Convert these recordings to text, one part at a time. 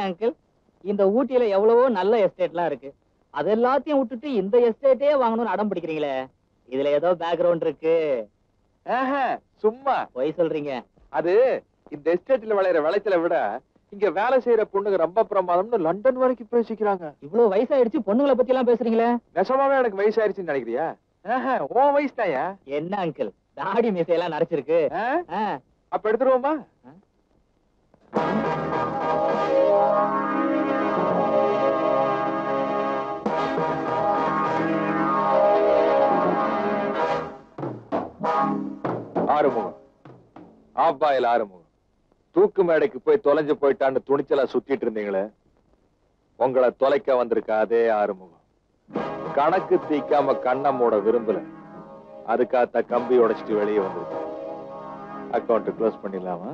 Uncle இந்த ஊட்டியில எவ்வளவோ நல்ல எஸ்டேட்லாம் இருக்கு அது எல்லாத்தையும் விட்டுட்டு இந்த எஸ்டேட்டே வாங்கணும்னு அடம் பிடிக்கிறீங்களே இதுல ஏதோ பேக்ரவுண்ட் இருக்கு ஆஹா, சும்மா பொய் சொல்றீங்க அது இந்த எஸ்டேட்ல விளையிற விளைச்சலை விட இங்க வேலை செய்யற பொண்ணுங்க ரொம்ப பிரமாதம்னு லண்டன் வரைக்கும் பேசிக்கிறாங்க இவ்வளவு வயசாயிடுச்சு பொண்ணுங்களை பத்தி எல்லாம் பேசுறீங்களே நெசமாவே எனக்கு வயசாயிருச்சுன்னு நினைக்கிறியா ஆஹா, உன் வயசு தாயா என்ன அங்கிள் தாடி மீசையெல்லாம் நரைச்சிருக்கு ஆ, அப்ப எடுத்துருவோமா ஆறுமுகம் ஆப்பாயில் ஆறுமுகம் தூக்கு மேடைக்கு போய் தொலைஞ்சு போயிட்டான்னு துணிச்சலா சுத்திட்டு இருந்தீங்களே உங்களை தொலைக்க வந்திருக்க அதே ஆறுமுகம் கணக்கு தீக்காம கண்ணை மூட விரும்பல அதுக்காக கம்பி உடைச்சிட்டு வெளியே வந்திருக்கேன் அக்கௌண்ட் க்ளோஸ் பண்ணிடலாமா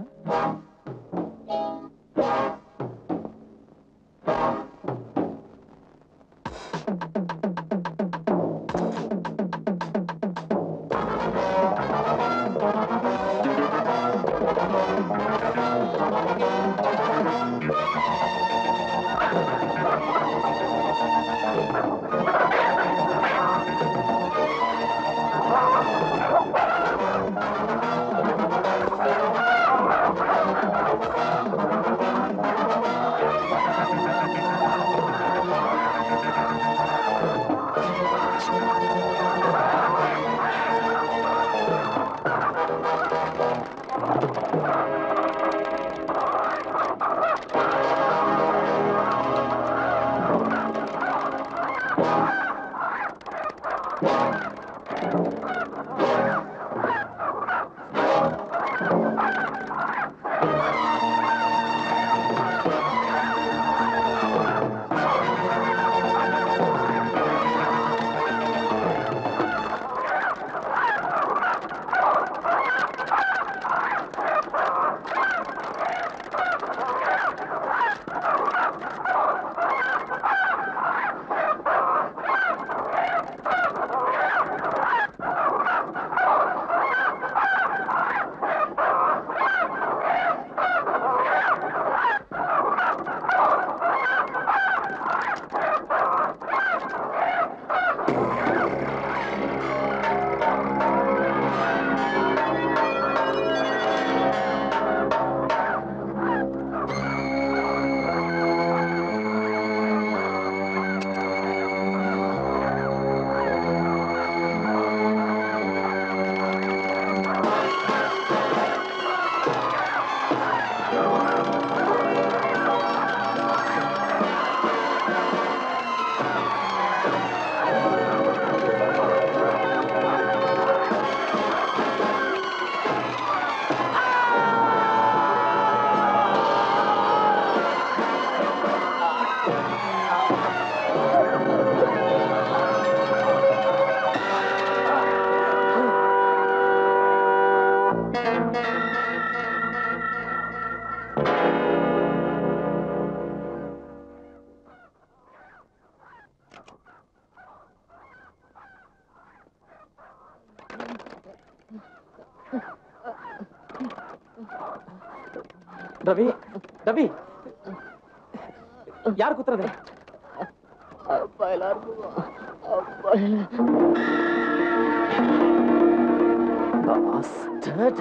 ரவி ரவி யார் குத்துறது அப்பா எல்லாருக்கும் Bastard.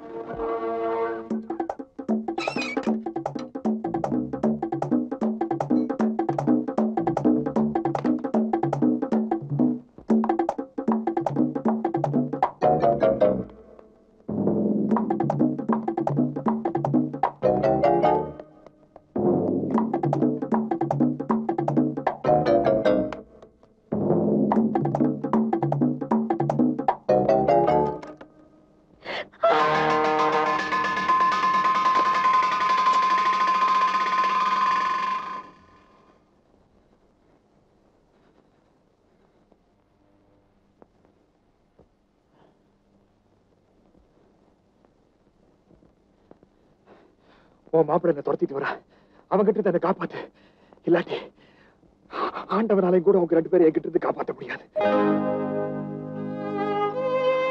உன் மாப்பிள்ளை என்ன துரத்திட்டு வரா அவன் கிட்ட இருந்து என்னை காப்பாத்து இல்லாட்டி ஆண்டவனாலையும் கூட உங்க ரெண்டு பேரும் என்கிட்ட இருந்து காப்பாத்த முடியாது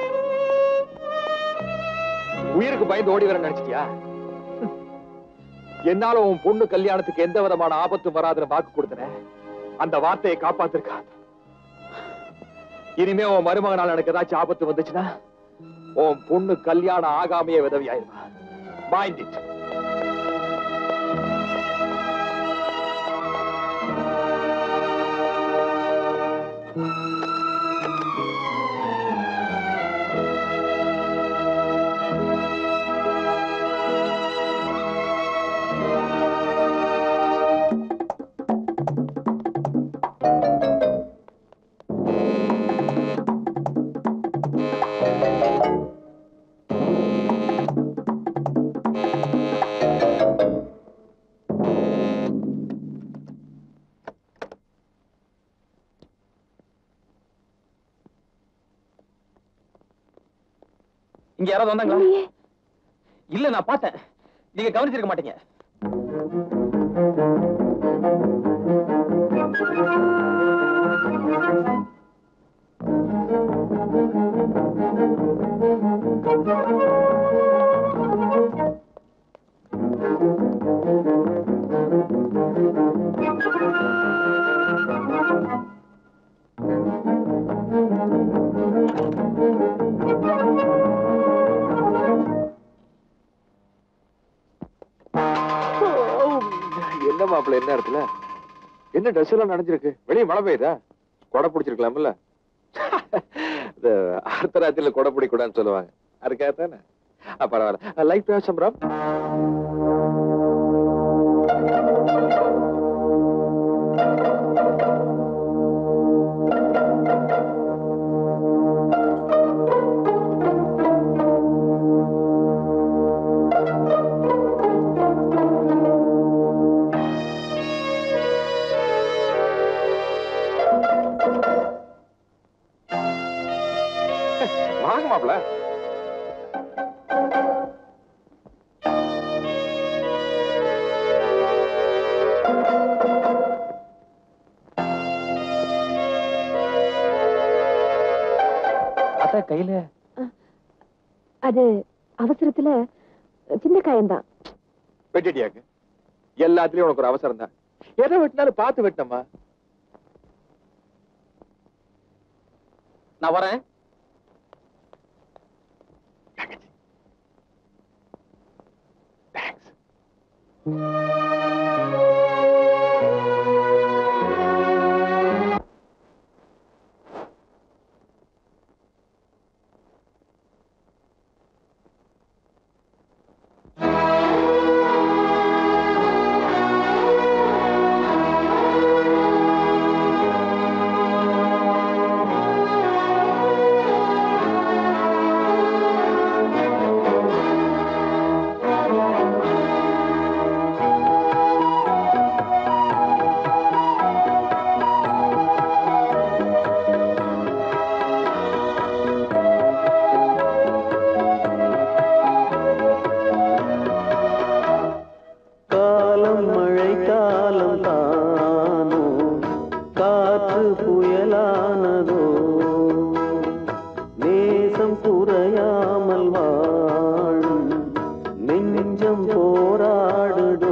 உயிருக்கு பயந்து ஓடி வர நினைச்சிட்டியா என்னால உன் பொண்ணு கல்யாணத்துக்கு எந்த விதமான ஆபத்தும் வராதுன்னு வாக்கு கொடுத்தனே அந்த வார்த்தையை காப்பாத்திருக்காது இனிமே உன் மருமகனால எனக்கு ஏதாச்சும் ஆபத்து வந்துச்சுன்னா உன் பொண்ணு கல்யாணம் ஆகாமையே விதவி ஆயிருவா மைண்ட் இட் இங்க யாராவது வந்தாங்களா இல்லையே. இல்ல நான் பார்த்தேன் நீங்க கவனிச்சிருக்க மாட்டீங்க என்ன மாப்பிள்ள என்ன இடத்துல என்ன ட்ரெஸ் எல்லாம் நனைஞ்சிருக்கு வெளியே மழை பெய்யுதா கொடை பிடிச்சிருக்கலாம்ல இந்த அர்த்தராத்திரில கொடை பிடிக்கூடாதுன்னு சொல்லுவாங்க அதுக்காக தானே பரவாயில்ல லைக் பேசம் ராம் வாங்க மாப்பிள்ள அத்தா கையில அது அவசரத்துல சின்ன காயம்தான் வெட்டிட்டியாக்கு எல்லாத்துலயும் உனக்கு ஒரு அவசரம் தான் எதை வெட்டினாலும் பார்த்து வெட்டணுமா நான் வரேன் தேங்க்ஸ் காலம் மழை காலம் தானோ காற்று புயலானதோ நேசம் குறையாமல் வாழும் நெஞ்சம் போராடுதோ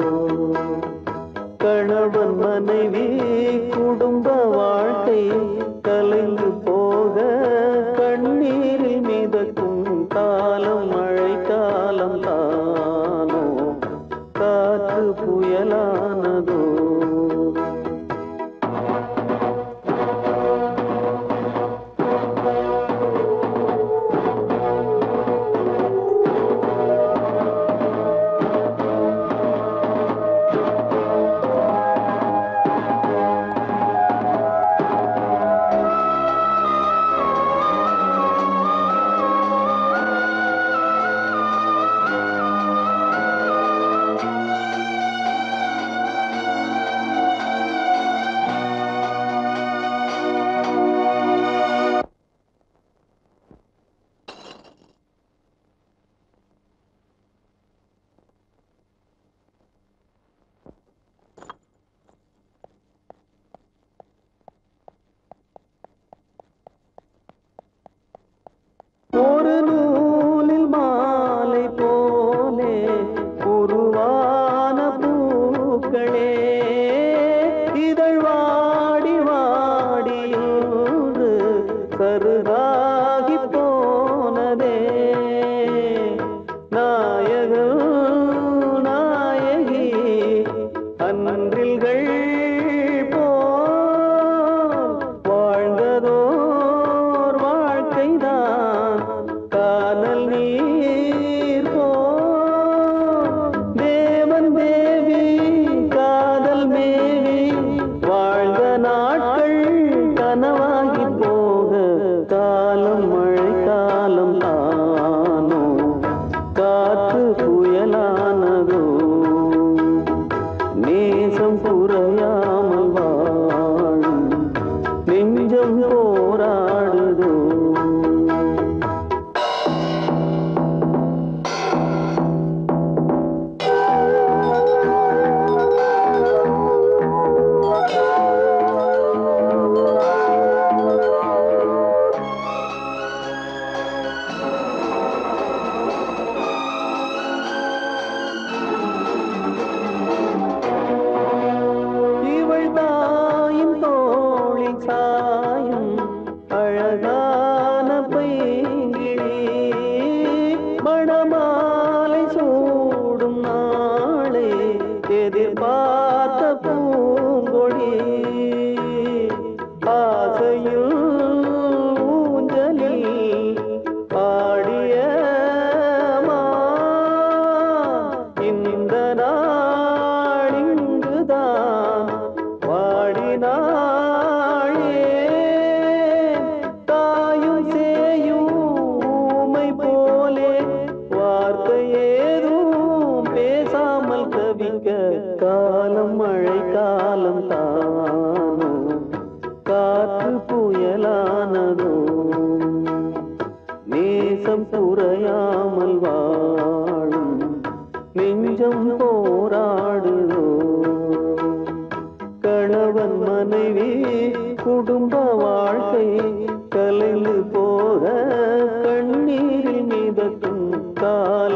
கணவன் மனைவி குடும்ப வாழ்க்கை கலைந்து போக கண்ணீரில் மிதக்கும் காலம் மழை காலம் தானோ காற்று புயலானதோ போராடுதோ கணவன் மனைவி குடும்ப வாழ்க்கை கலைந்து போக கண்ணீரில் மிதக்கும் காலம்